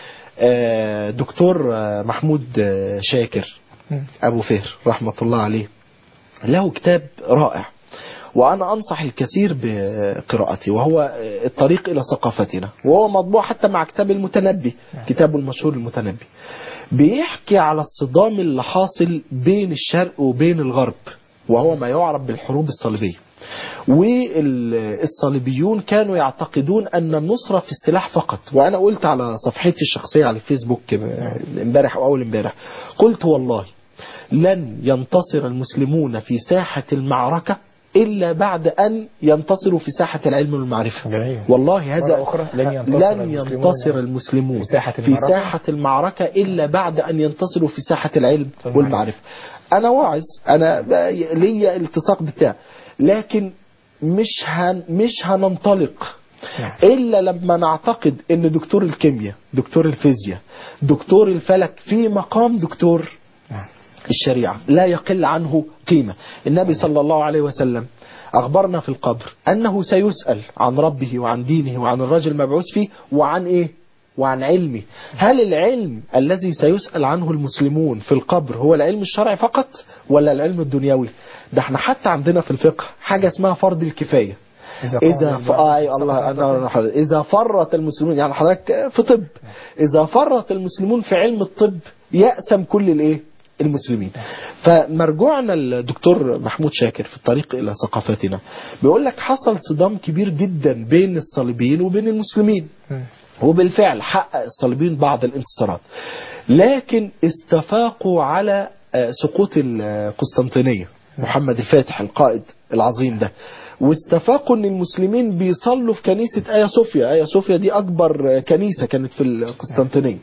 آه، دكتور آه، محمود آه، شاكر ابو فهر رحمة الله عليه له كتاب رائع وأنا أنصح الكثير بقراءته وهو الطريق إلى ثقافتنا وهو مطبوع حتى مع كتاب المتنبي كتابه المشهور المتنبي بيحكي على الصدام اللي حاصل بين الشرق وبين الغرب وهو ما يعرف بالحروب الصليبية والصليبيون كانوا يعتقدون أن النصرة في السلاح فقط وأنا قلت على صفحتي الشخصية على الفيسبوك امبارح أو أول امبارح قلت والله لن ينتصر المسلمون في ساحة المعركة إلا بعد أن ينتصروا في ساحة العلم والمعرفة جميل. والله هذا مرة أخرى لن ينتصر لن المسلمون ينتصر المسلمون في ساحة في المعركة. ساحة المعركة إلا بعد أن ينتصروا في ساحة العلم والمعرفة. والمعرفة أنا واعظ أنا ب- ليا التصاق بتاع لكن مش هن مش هننطلق نعم. إلا لما نعتقد إن دكتور الكيمياء دكتور الفيزياء دكتور الفلك في مقام دكتور نعم. الشريعة لا يقل عنه قيمة النبي صلى الله عليه وسلم أخبرنا في القبر أنه سيسأل عن ربه وعن دينه وعن الرجل المبعوث فيه وعن إيه وعن علمه هل العلم الذي سيسأل عنه المسلمون في القبر هو العلم الشرعي فقط ولا العلم الدنيوي ده احنا حتى عندنا في الفقه حاجة اسمها فرض الكفاية إذا ف... آه أي الله أنا أنا- إذا فرط المسلمون يعني حضرتك في طب إذا فرط المسلمون في علم الطب يأسم كل الإيه المسلمين فمرجوعنا الدكتور محمود شاكر في الطريق إلى ثقافتنا بيقول لك حصل صدام كبير جدا بين الصليبيين وبين المسلمين مم. وبالفعل حقق الصليبيين بعض الانتصارات لكن استفاقوا على آه، سقوط القسطنطينية محمد الفاتح القائد العظيم ده واستفاقوا ان المسلمين بيصلوا في كنيسة آيا صوفيا آيا صوفيا دي اكبر آه، كنيسة كانت في القسطنطينية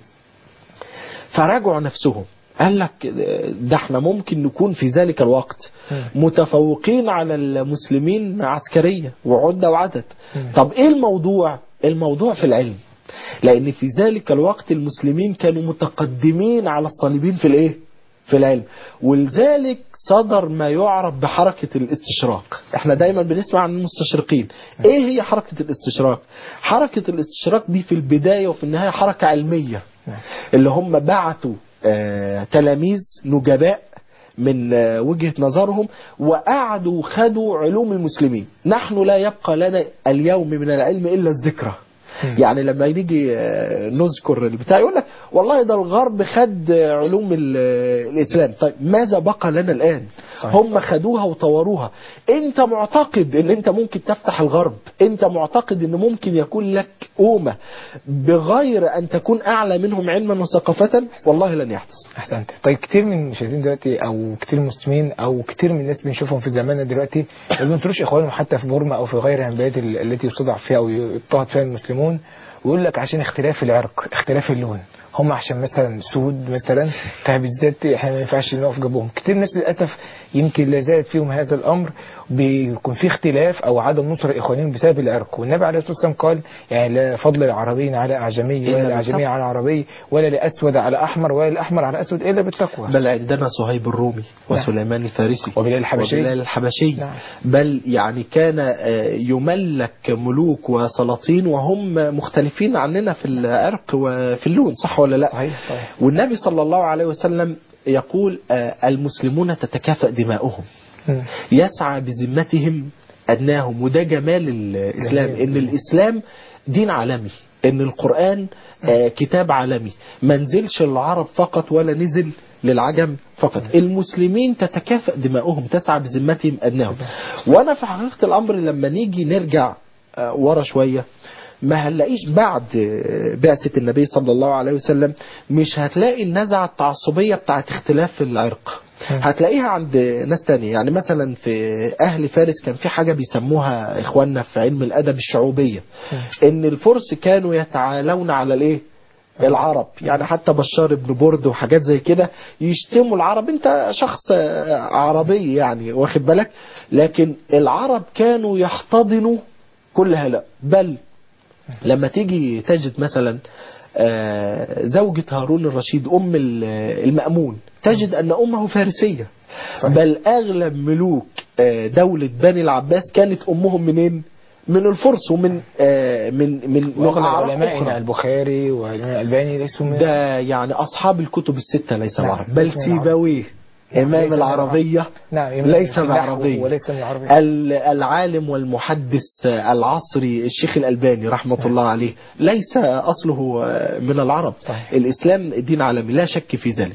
فراجعوا نفسهم قال لك آه، ده احنا ممكن نكون في ذلك الوقت متفوقين على المسلمين عسكريا وعدة وعدد طب ايه الموضوع الموضوع في العلم لان في ذلك الوقت المسلمين كانوا متقدمين على الصليبين في الايه في العلم ولذلك صدر ما يعرف بحركة الاستشراق احنا دايما بنسمع عن المستشرقين ايه هي حركة الاستشراق حركة الاستشراق دي في البداية وفي النهاية حركة علمية اللي هم بعتوا آه تلاميذ نجباء من آه، وجهة نظرهم وقعدوا وخدوا علوم المسلمين نحن لا يبقى لنا اليوم من العلم إلا الذكرى يعني لما نيجي آه، نذكر البتاع يقول لك والله ده الغرب خد آه، علوم ال- آه، الاسلام طيب ماذا بقى لنا الان صحيح. هم خدوها وطوروها انت معتقد ان انت ممكن تفتح الغرب انت معتقد ان ممكن يكون لك امه بغير ان تكون اعلى منهم علما وثقافه والله لن يحدث احسنت طيب كتير من المشاهدين دلوقتي او كتير من المسلمين او كتير من الناس بنشوفهم في زماننا دلوقتي ما بينصروش اخوانهم حتى في بورما او في غيرها من البلاد ال- التي يستضعف فيها او يضطهد فيها المسلمون ويقول لك عشان اختلاف العرق اختلاف اللون هم عشان مثلا سود مثلا فبالذات احنا ما ينفعش نقف جنبهم كتير ناس للاسف يمكن لا زالت فيهم هذا الامر بيكون في اختلاف او عدم نصر اخوانهم بسبب العرق والنبي عليه الصلاه والسلام قال يعني لا فضل العربي على اعجمي ولا إلا الاعجمي بالتقوى. على عربي ولا لاسود على احمر ولا الاحمر على اسود الا بالتقوى بل عندنا صهيب الرومي وسليمان الفارسي وبلال الحبشي. وبلال الحبشي نعم. بل يعني كان آه، يملك ملوك وسلاطين وهم مختلفين عننا في العرق وفي اللون صح ولا لا صحيح صحيح والنبي صلى الله عليه وسلم يقول آه، المسلمون تتكافأ دماؤهم مم. يسعى بذمتهم أدناهم وده جمال الإسلام جميل. إن الإسلام دين عالمي إن القرآن آه، كتاب عالمي ما نزلش للعرب فقط ولا نزل للعجم فقط المسلمين تتكافئ دماؤهم تسعى بذمتهم أدناهم وأنا في حقيقة الأمر لما نيجي نرجع آه، ورا شوية ما هنلاقيش بعد آه، بعثة النبي صلى الله عليه وسلم مش هتلاقي النزعة التعصبية بتاعت اختلاف العرق هتلاقيها عند ناس تانية يعني مثلا في أهل فارس كان في حاجة بيسموها إخواننا في علم الأدب الشعوبية إن الفرس كانوا يتعالون على الإيه العرب يعني حتى بشار بن برد وحاجات زي كده يشتموا العرب انت شخص آه، عربي يعني واخد بالك لكن العرب كانوا يحتضنوا كل هؤلاء بل لما تيجي تجد مثلا آه، زوجة هارون الرشيد أم ال- المأمون تجد أن أمه فارسية صحيح. بل أغلب ملوك آه، دولة بني العباس كانت أمهم منين؟ من الفرس ومن آه، من من من واغلب أعراق علمائنا أخرى. البخاري والإمام الألباني ليسوا من ده يعني أصحاب الكتب الستة ليس نعم، العرب بل ليس من العرب. سيبويه نعم، إمام ليس من العربية نعم ليس في النحو بعربي وليس من العربي ال- العالم والمحدث العصري الشيخ الألباني رحمة الله عليه ليس أصله من العرب صحيح. الإسلام دين عالمي لا شك في ذلك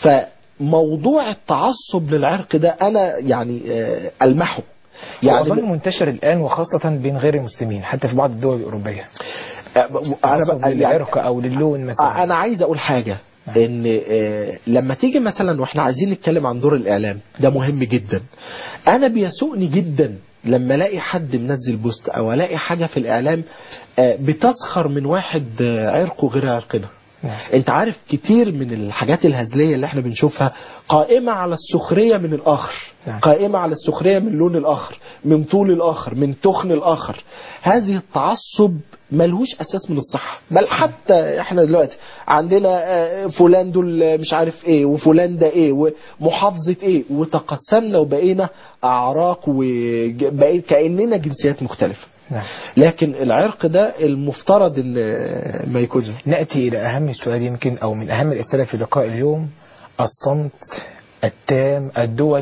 فموضوع التعصب للعرق ده أنا يعني آه، ألمحه يعني يعني منتشر الآن وخاصة بين غير المسلمين حتى في بعض الدول الأوروبية آه، أنا تعصب بقى- يعني للعرق أو للون مثلا انا عايز اقول حاجه ان آه، لما تيجي مثلا واحنا عايزين نتكلم عن دور الاعلام ده مهم جدا انا بيسوقني جدا لما الاقي حد منزل بوست او الاقي حاجه في الاعلام آه، بتسخر من واحد آه، عرقه غير عرقنا نعم. انت عارف كتير من الحاجات الهزليه اللي احنا بنشوفها قائمه على السخريه من الاخر نعم. قائمه على السخريه من لون الاخر من طول الاخر من تخن الاخر هذه التعصب ملهوش اساس من الصحه بل حتى احنا دلوقتي عندنا آه، فلان دول مش عارف ايه وفلان ده ايه ومحافظه ايه وتقسمنا وبقينا اعراق وبقينا كاننا جنسيات مختلفه نعم. لكن العرق ده المفترض ان آه، ما يكونش نأتي إلى أهم سؤال يمكن أو من أهم الأسئلة في لقاء اليوم الصمت التام الدولي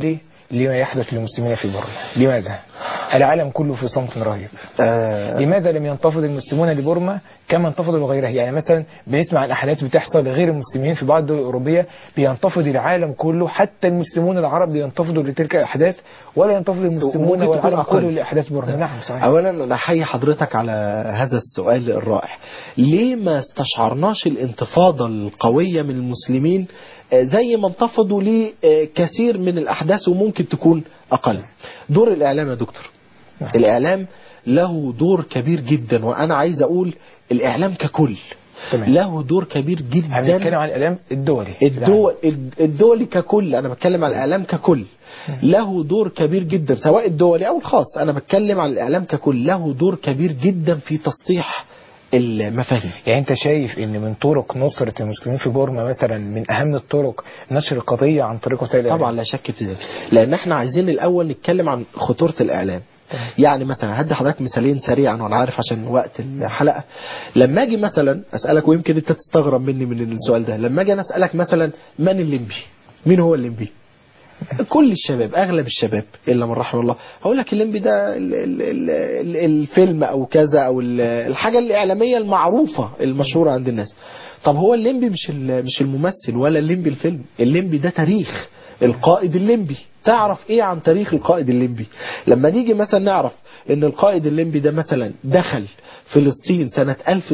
لما يحدث للمسلمين في بورما لماذا؟ العالم كله في صمت رهيب آه لماذا لم ينتفض المسلمون لبورما كما انتفضوا لغيرها يعني مثلا بنسمع عن احداث بتحصل لغير المسلمين في بعض الدول الاوروبيه بينتفض العالم كله حتى المسلمون العرب بينتفضوا لتلك الاحداث ولا ينتفض المسلمون وممكن تكون والعالم أقل. كله لاحداث بورما نعم صحيح اولا انا احيي حضرتك على هذا السؤال الرائع ليه ما استشعرناش الانتفاضه القويه من المسلمين آه، زي ما انتفضوا لكثير من الاحداث وممكن تكون اقل دور الاعلام يا دكتور نعم. الاعلام له دور كبير جدا وانا عايز اقول الاعلام ككل تمام. له دور كبير احنا جدا بنتكلم عن الاعلام الدولي الدول الدولي ككل انا بتكلم على الاعلام ككل له دور كبير جدا سواء الدولي او الخاص انا بتكلم على الاعلام ككل له دور كبير جدا في تسطيح المفاهيم يعني انت شايف ان من طرق نصرة المسلمين في بورما مثلا من اهم الطرق نشر القضية عن طريق وسائل الاعلام طبعا لا شك في ذلك لان احنا عايزين الاول نتكلم عن خطوره الاعلام يعني مثلا هدي حضرتك مثالين سريعا وانا عارف عشان وقت الحلقه لما اجي مثلا اسالك ويمكن انت تستغرب مني من السؤال ده لما اجي انا اسالك مثلا من الليمبي مين هو الليمبي كل الشباب اغلب الشباب الا من رحم الله هقول لك الليمبي ده ال ال ال ال الفيلم او كذا او ال- الحاجه الاعلاميه المعروفه المشهوره عند الناس طب هو الليمبي مش ال- مش الممثل ولا الليمبي الفيلم الليمبي ده تاريخ القائد الليمبي تعرف ايه عن تاريخ القائد الليمبي لما نيجي مثلا نعرف ان القائد الليمبي ده مثلا دخل فلسطين سنة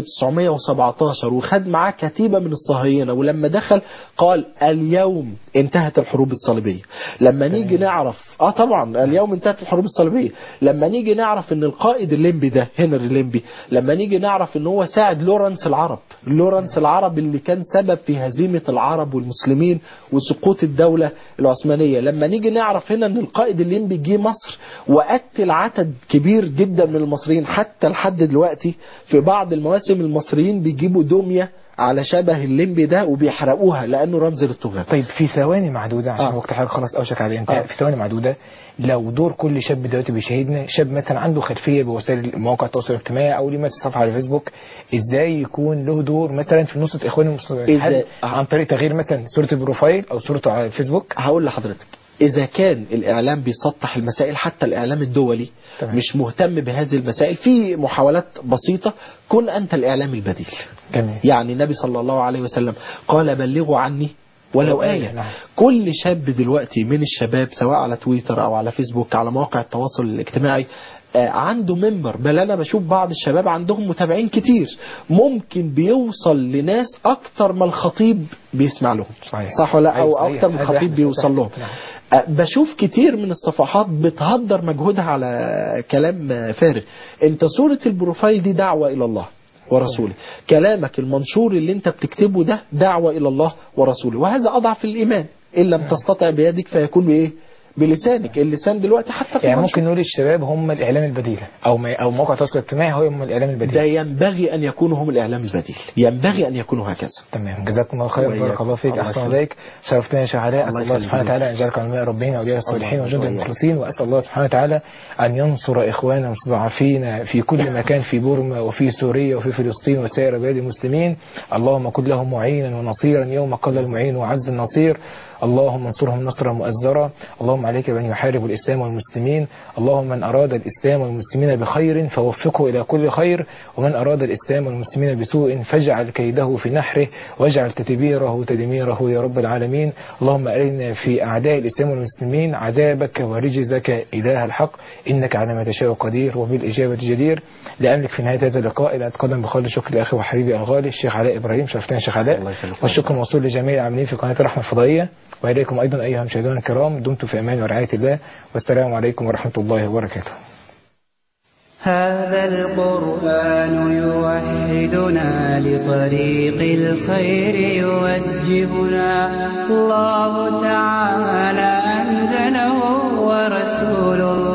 1917 وخد معاه كتيبة من الصهاينة ولما دخل قال اليوم انتهت الحروب الصليبية لما نيجي نعرف اه طبعا اليوم انتهت الحروب الصليبية لما نيجي نعرف ان القائد الليمبي ده هنري الليمبي لما نيجي نعرف ان هو ساعد لورنس العرب لورنس العرب اللي كان سبب في هزيمة العرب والمسلمين وسقوط الدولة العثمانية لما نيجي نعرف هنا ان القائد الليمبي جه مصر وقتل عدد كبير جدا من المصريين حتى لحد دلوقتي في بعض المواسم المصريين بيجيبوا دمية على شبه الليمبي ده وبيحرقوها لانه رمز للطغيان طيب في ثواني معدودة عشان آه. وقت حضرتك خلاص اوشك على الانتهاء آه. في ثواني معدودة لو دور كل شاب دلوقتي بيشاهدنا شاب مثلا عنده خلفية بوسائل مواقع التواصل الاجتماعي او ليه مثلا صفحة على الفيسبوك ازاي يكون له دور مثلا في نصرة اخوان المسلمين إزاي؟ عن طريق تغيير مثلا صورة البروفايل او صورته على الفيسبوك هقول لحضرتك إذا كان الإعلام بيسطح المسائل حتى الإعلام الدولي تمام. مش مهتم بهذه المسائل في محاولات بسيطة كن أنت الإعلام البديل جميل يعني النبي صلى الله عليه وسلم قال بلغوا عني ولو آية نعم. كل شاب دلوقتي من الشباب سواء على تويتر أو على فيسبوك على مواقع التواصل الاجتماعي آه، عنده منبر بل أنا بشوف بعض الشباب عندهم متابعين كتير ممكن بيوصل لناس أكتر ما الخطيب بيسمع لهم صحيح. صح ولا لا؟ أو أيوة، أكتر من هذا الخطيب يحدث، بيوصل لهم نعم. أه، بشوف كتير من الصفحات بتهدر مجهودها على كلام آه، فارغ انت صورة البروفايل دي دعوة الى الله ورسوله كلامك المنشور اللي انت بتكتبه ده دعوة الى الله ورسوله وهذا اضعف الايمان ان لم تستطع بيدك فيكون بايه بلسانك اللسان دلوقتي حتى في يعني المنشور. ممكن نقول الشباب هم الاعلام البديل او ما او مواقع التواصل الاجتماعي هو هم الاعلام البديل ده ينبغي ان يكونوا هم الاعلام البديل ينبغي ان يكونوا هكذا تمام جزاكم الله خير وإياك. بارك الله فيك الله احسن يخليك. عليك شرفتنا يا شيخ علاء الله اسال الله يخليك. سبحانه وتعالى ان يجعلك علماء ربين واولياء الصالحين الله وجند وإياك. المخلصين واسال الله سبحانه وتعالى ان ينصر اخواننا المستضعفين في كل مكان في بورما وفي سوريا وفي فلسطين وسائر بلاد المسلمين اللهم كن لهم معينا ونصيرا يوم قل المعين وعز النصير اللهم انصرهم نصرا مؤزرا اللهم عليك بمن يحارب الاسلام والمسلمين اللهم من اراد الاسلام والمسلمين بخير فوفقه الى كل خير ومن اراد الاسلام والمسلمين بسوء فاجعل كيده في نحره واجعل تدبيره تدميره يا رب العالمين اللهم ارنا في اعداء الاسلام والمسلمين عذابك ورجزك اله الحق انك على ما تشاء قدير وبالاجابه جدير لا املك في نهايه هذا اللقاء الا اتقدم بخالص الشكر لاخي وحبيبي الغالي الشيخ علاء ابراهيم شرفتنا يا شيخ علاء الله يخليك. والشكر موصول لجميع العاملين في قناه الرحمه الفضائيه واليكم ايضا ايها المشاهدون الكرام دمتم في امان ورعايه الله والسلام عليكم ورحمه الله وبركاته هذا القرآن يوحدنا لطريق الخير يوجهنا الله تعالى أنزله ورسول الله